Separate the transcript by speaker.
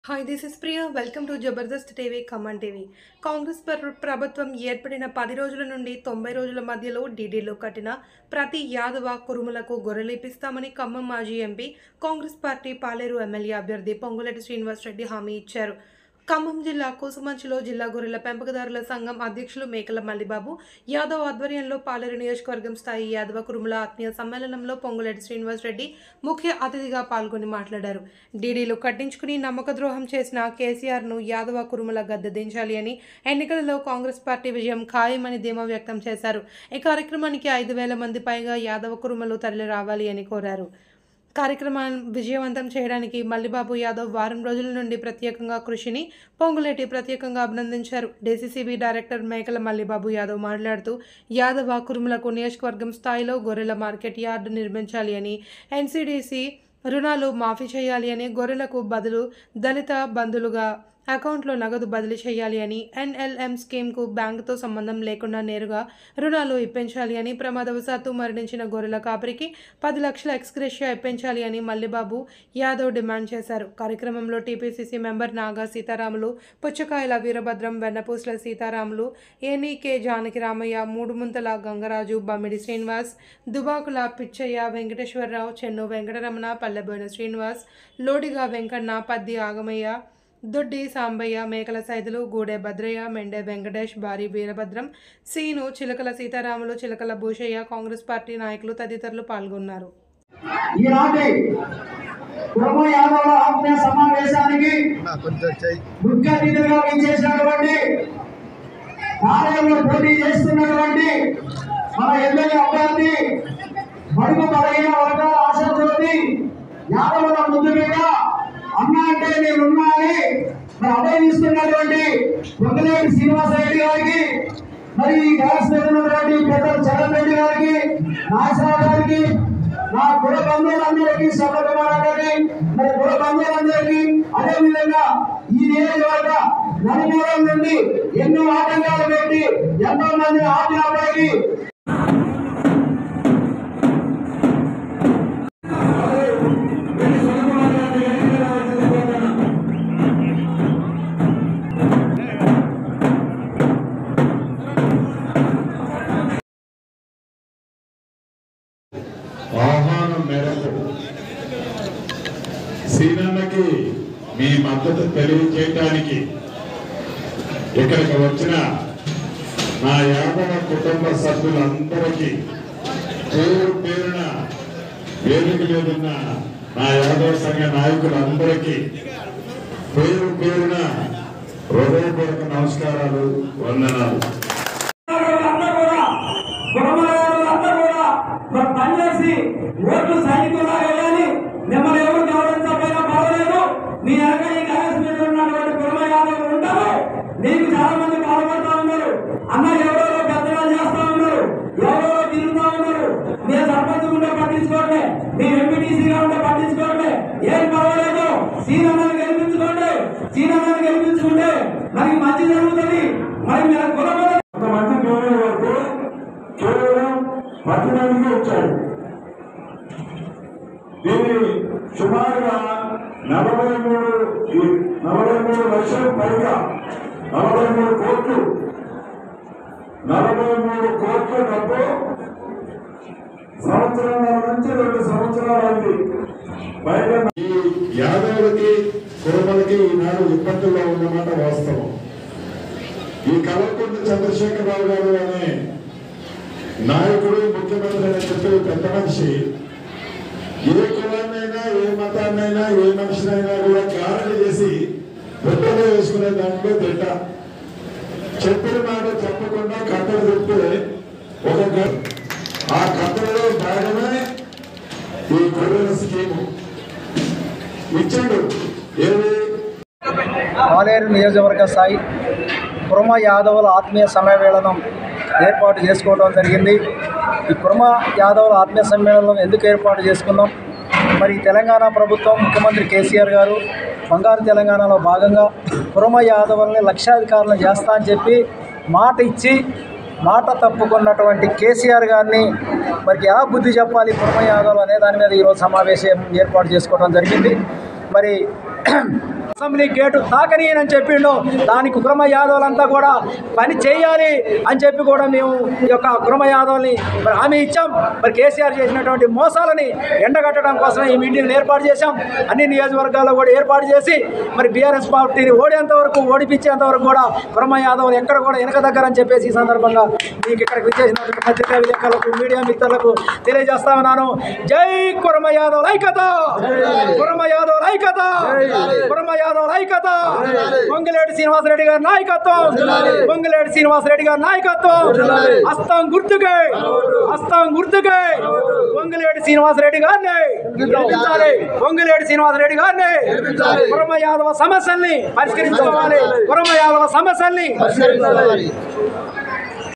Speaker 1: hi this is Priya welcome to Jabardasth TV కమన్ TV Congress ప్ర- ప్రభుత్వం ఏర్పడిన పది రోజుల నుండి తొంభై రోజుల మధ్యలో డీడీలో కట్టిన ప్రతి యాదవ కురుములకు గొర్రెలిపిస్తామని ఖమ్మం మాజీ MP Congress party Paleru MLA అభ్యర్థి పొంగులెట్టి శ్రీనివాస్ రెడ్డి హామీ ఇచ్చారు ఖమ్మం జిల్లా కోసుమంచిలో జిల్లా గొర్రెల పెంపకదారుల సంఘం అధ్యక్షులు మేకల మల్లిబాబు యాదవ్ ఆధ్వర్యంలో పాలేరు నియోజకవర్గం స్థాయి యాదవ కురుముల ఆత్మీయ సమ్మేళనంలో పొంగులేటి శ్రీనివాస్ రెడ్డి ముఖ్య అతిథిగా పాల్గొని మాట్లాడారు డీడీలు కట్టించుకుని నమ్మక ద్రోహం చేసిన కేసీఆర్ను యాదవ కురుముల గద్దె దించాలి అని ఎన్నికలలో కాంగ్రెస్ పార్టీ విజయం ఖాయమని ధీమా వ్యక్తం చేశారు ఈ కార్యక్రమానికి ఐదు వేల మంది పైగా యాదవ కురుమలు తరలి రావాలి అని కోరారు కార్యక్రమాన్ని విజయవంతం చేయడానికి మల్లిబాబు యాదవ్ వారం రోజుల నుండి ప్రత్యేకంగా కృషిని పొంగులేటి ప్రత్యేకంగా అభినందించారు డీసీసీబీ డైరెక్టర్ మేకల మల్లిబాబు యాదవ్ మాట్లాడుతూ యాదవ కురుములకు నియోజకవర్గం స్థాయిలో గొర్రెల మార్కెట్ యార్డు నిర్మించాలి అని ఎన్సీడీసీ రుణాలు మాఫీ చేయాలి అని గొర్రెలకు బదులు దళిత బంధులుగా అకౌంట్లో నగదు బదిలీ చేయాలి అని ఎన్ఎల్ఎం స్కీమ్కు బ్యాంకుతో సంబంధం లేకుండా నేరుగా రుణాలు ఇప్పించాలి అని ప్రమాదవశాత్తు మరణించిన గొర్రెల కాపరికి పది లక్షల ఎక్స్గ్రేషియా ఇప్పించాలి అని మల్లిబాబు యాదవ్ డిమాండ్ చేశారు కార్యక్రమంలో టీపీసీసీ మెంబర్ నాగా సీతారాములు పుచ్చకాయల వీరభద్రం వెన్నపూసల సీతారాములు ఏనీకే జానకి రామయ్య మూడుముంతల గంగరాజు బమ్మిడి శ్రీనివాస్ దుబాకుల పిచ్చయ్య వెంకటేశ్వరరావు చెన్ను వెంకటరమణ పల్లెబోయిన శ్రీనివాస్ లోడిగా వెంకన్న పద్ది ఆగమయ్య దొడ్డి సాంబయ్య మేకల సైదులు గూడె భద్రయ్య మెండే వెంకటేష్ భారీ వీరభద్రం సీను చిలకల సీతారాములు చిలకల భూషయ్య కాంగ్రెస్ పార్టీ నాయకులు తదితరులు పాల్గొన్నారు
Speaker 2: ఈనాటి కుటుంబ యాదవుల ఆత్మీయ సమావేశానికి ముఖ్య అతిథిగా విచ్చేసినటువంటి కార్యంలో పోటీ చేస్తున్నటువంటి మన ఎమ్మెల్యే అభ్యర్థి బడుగు బలహీన వర్గాల ఆశతోటి యాదవుల ముందు మీద అన్న అంటే నేనున్నా అని మరి అభయమిస్తున్నటువంటి పొంగలేటి శ్రీనివాసరెడ్డి గారికి మరి ఈ గ్యాస్ మీద ఉన్నటువంటి పెద్దలు చరణ్ రెడ్డి గారికి నాగేశ్వరరావు గారికి నా కుల బంధువులందరికీ సభకుమార్ గారికి మరి కుల బంధువులందరికీ అదే విధంగా ఈ నియోజకవర్గ నలుమూలం నుండి ఎన్నో ఆటంకాలు పెట్టి ఎంతో మంది ఆపినప్పటికీ
Speaker 3: ఆహ్వానం మేరకు సీనన్నకి మీ మద్దతు తెలియజేయటానికి ఇక్కడికి వచ్చిన నా యాదవ కుటుంబ సభ్యులందరికీ పేరు పేరున వేదిక మీదున్న నా యాదవ సంఘ నాయకులందరికీ పేరు పేరున హృదయపూర్వక నమస్కారాలు వందనాలు
Speaker 2: అందరూ కూడా కుటుంబాలందరూ కూడా మరి పనిచేసి ఓట్లు సైనికులా వేయాలి మిమ్మల్ని ఎవరు గౌరవించకపోయినా పర్వాలేదు మీ వెనక ఈ గ్యాస్ మీద ఉన్నటువంటి కుటుంబ యాదవులు ఉంటారు మీకు చాలా మంది బాధపడతా ఉన్నారు అన్న ఎవరో పెద్దగా చేస్తా ఉన్నారు ఎవరో తిరుగుతా ఉన్నారు మీ సర్పంచ్ ఉంటే పట్టించుకోండి మీ ఎంపీటీసీగా ఉంటే పట్టించుకోండి ఏం పర్వాలేదు సీనమ్మని గెలిపించుకోండి సీనమ్మని గెలిపించుకుంటే మనకి మంచి జరుగుతుంది మరి మీరు కులబల
Speaker 3: కొంతమంది గౌరవ వరకు కేవలం పది మందికి వచ్చాడు దీన్ని సుమారుగా నలభై మూడు నలభై మూడు లక్షల పైగా నలభై మూడు కోట్లు నలభై మూడు కోట్ల డబ్బు సంవత్సరం నుంచి రెండు సంవత్సరాలు అయింది పైగా ఈ యాదవులకి కుటుంబాలకి ఈనాడు ఇబ్బందుల్లో ఉన్నమాట వాస్తవం ఈ కలవకుంట చంద్రశేఖరరావు గారు అనే నాయకుడు ముఖ్యమంత్రి అని చెప్పే పెద్ద మనిషి ఏ కులాన్నైనా ఏ మతాన్నైనా ఏ మనిషినైనా కూడా గారడి చేసి బుట్టలో వేసుకునే దాంట్లో తిట్ట చెప్పిన మాట చెప్పకుండా కట్టలు చెప్తే ఒక గ- ఆ కట్టలలో భాగమే ఈ గొర్రెల స్కీము ఇచ్చాడు ఏది
Speaker 4: పాలేరు నియోజకవర్గ స్థాయి కుర్మ యాదవుల ఆత్మీయ సమ్మేళనం ఏర్పాటు చేసుకోవడం జరిగింది ఈ కుర్మ యాదవుల ఆత్మీయ సమ్మేళనం ఎందుకు ఏర్పాటు చేసుకున్నాం మరి తెలంగాణ ప్రభుత్వం ముఖ్యమంత్రి కేసీఆర్ గారు బంగారు తెలంగాణలో భాగంగా కుర్మ యాదవుల్ని లక్షాధికారులను చేస్తా అని చెప్పి మాట ఇచ్చి మాట తప్పుకున్నటువంటి కేసీఆర్ గారిని మరికి ఎలా బుద్ధి చెప్పాలి కుర్మ యాదవ్ అనే దాని మీద ఈరోజు సమావేశం ఏర్పాటు చేసుకోవడం జరిగింది మరి అసెంబ్లీ గేటు తాకనీయనని చెప్పిండు దానికి కుర్మ యాదవులంతా కూడా పని చేయాలి అని చెప్పి కూడా మేము ఈ యొక్క కుర్మ యాదవుల్ని మరి హామీ ఇచ్చాం మరి కేసీఆర్ చేసినటువంటి మోసాలని ఎండగట్టడం కోసమే ఈ మీటింగ్ ఏర్పాటు చేశాం అన్ని నియోజకవర్గాల్లో కూడా ఏర్పాటు చేసి మరి బీఆర్ఎస్ పార్టీని ఓడేంత వరకు ఓడిపించేంత వరకు కూడా కుర్మ యాదవులు ఎక్కడ కూడా వెనక దగ్గర అని చెప్పేసి ఈ సందర్భంగా మీకు ఇక్కడికి విచ్చేసినటువంటి పత్రికా విలేకరులకు మీడియా మిత్రులకు తెలియజేస్తా ఉన్నాను జై కుర్మ యాదవ్ ఐక్యత కుర్మ యాదవ్ ఐక్యత కుర్మ యాదవ్ ఐక్యత పొంగిలేటి శ్రీనివాసరెడ్డి గారి నాయకత్వం పొంగిలేటి శ్రీనివాసరెడ్డి గారి నాయకత్వం హస్తం గుర్తుకే హస్తం గుర్తుకే పొంగిలేటి శ్రీనివాసరెడ్డి గారిని గెలిపించాలి పొంగిలేటి శ్రీనివాసరెడ్డి గారిని కుర్మ యాదవ సమస్యల్ని పరిష్కరించుకోవాలి కుర్మ యాదవ సమస్యల్ని